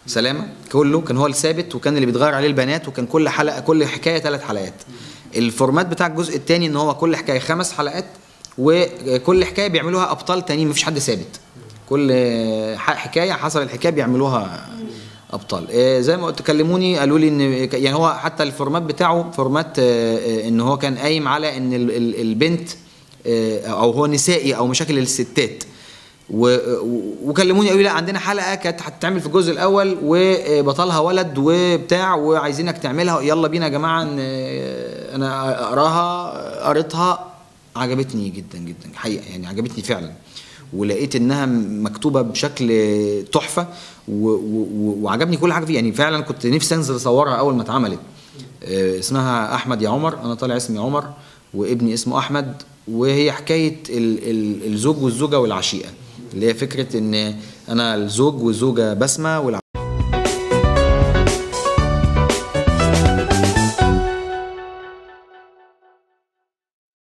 سلامه كله كان هو الثابت وكان اللي بيتغير عليه البنات وكان كل حلقه كل حكايه ثلاث حلقات الفورمات بتاع الجزء الثاني ان هو كل حكايه خمس حلقات وكل حكايه بيعملوها ابطال تانيين مفيش حد ثابت كل ح- حكايه حصل الحكايه بيعملوها ابطال آه، زي ما قلت كلموني قالوا لي ان يعني هو حتى الفورمات بتاعه فورمات آه، آه، ان هو كان قايم على ان ال- ال- البنت آه، او هو نسائي او مشاكل الستات و- و- وكلموني قالوا لي لا عندنا حلقه كانت هتتعمل في الجزء الاول وبطلها ولد وبتاع وعايزينك تعملها يلا بينا يا جماعه إن- انا اقراها قريتها عجبتني جدا جدا حقيقه يعني عجبتني فعلا ولقيت انها مكتوبه بشكل تحفه و- و- وعجبني كل حاجه فيه يعني فعلا كنت نفسي انزل اصورها اول ما اتعملت آه، اسمها احمد يا عمر انا طالع اسمي عمر وابني اسمه احمد وهي حكايه ال- ال- الزوج والزوجه والعشيقه اللي هي فكره ان انا الزوج والزوجه بسمه والع